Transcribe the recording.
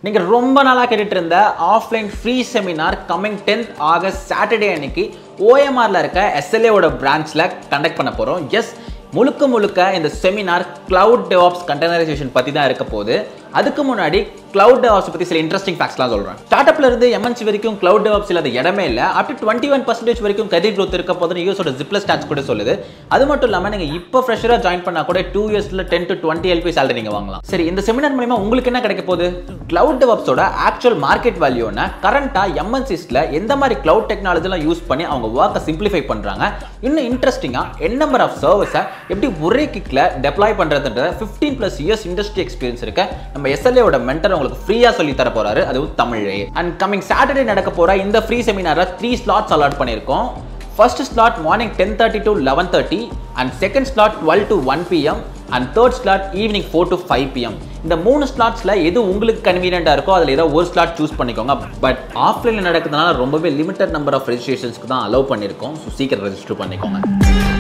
நீங்கள் ரொம்ப நாளாக கேட்டுட்டு இருந்த offline free seminar coming tenth August Saturday அன்னைக்கு ஓஎம்ஆரில் இருக்க எஸ்எல்ஏவோட பிரான்ச்சில் கண்டக்ட் பண்ண போகிறோம் எஸ் முழுக்க முழுக்க இந்த செமினார் கிளவுட் டெவாப்ஸ் கண்டெய்னரைசேஷன் பற்றி தான் இருக்க போகுது அதுக்கு முன்னாடி கிளவுட் டெவாப்ஸ் பற்றி சில இன்ட்ரெஸ்டிங் ஃபேக்ட்ஸ்லாம் சொல்கிறேன் ஸ்டார்ட்அப்ல இருந்து எம்என்சி வரைக்கும் கிளவுட் டெவாப்ஸ் இல்லாத இடமே இல்லை up to twenty one percentage வரைக்கும் கரியர் growth இருக்க போதுன்னு யூஎஸோட ஜிப்லஸ் ஸ்டாட்ஸ் கூட சொல்லுது அது மட்டும் இல்லாமல் நீங்கள் இப்போ ஃப்ரெஷராக ஜாயின் பண்ணால் கூட டூ இயர்ஸில் ten to twenty LP salary நீங்கள் வாங்கலாம் சரி இந்த செமினார் மூலமா உங்களுக்கு என்ன கிடைக்க போகுது கிளவுட் டெவாப்ஸோட ஆக்சுவல் மார்க்கெட் வேல்யூனா கரண்ட்டாக எம்என்சிஸில் எந்த மாதிரி கிளவுட் டெக்னாலஜிலாம் யூஸ் பண்ணி அவங்க ஒர்க்கை சிம்பிளிஃபை பண்ணுறாங்க இன்னும் இன்ட்ரெஸ்டிங்காக என் நம்பர் ஆஃப் சர்வீஸை எப்படி ஒரே கிக்கில் டெப்ளாய் பண்ணுறதுன்ற fifteen plus years industry experience இருக்க நம்ம எஸ்எல்ஏவோட மென்டர் உங்களுக்கு ஃப்ரீயாக சொல்லி தர போறாரு அதுவும் தமிழே அண்ட் கமிங் சாட்டர்டே நடக்க போற இந்த ஃப்ரீ செமினாரில் த்ரீ ஸ்லாட்ஸ் அலாட் பண்ணியிருக்கோம் first slot morning ten thirty to eleven thirty and second slot twelve to one PM and third slot evening four to five PM இந்த மூணு ஸ்லாட்ஸில் எது உங்களுக்கு கன்வீனியண்ட்டாக இருக்கோ அதில் ஏதோ ஒரு ஸ்லாட் சூஸ் பண்ணிக்கோங்க பட் ஆஃப்லைனில் நடக்கிறதுனால ரொம்பவே லிமிட்டட் நம்பர் ஆஃப் ரெஜிஸ்ட்ரேஷன்ஸ்க்கு தான் அலோவ் பண்ணியிருக்கோம் ஸோ சீக்கிரம் ரெஜிஸ்டர் பண்ணிக்கோங்க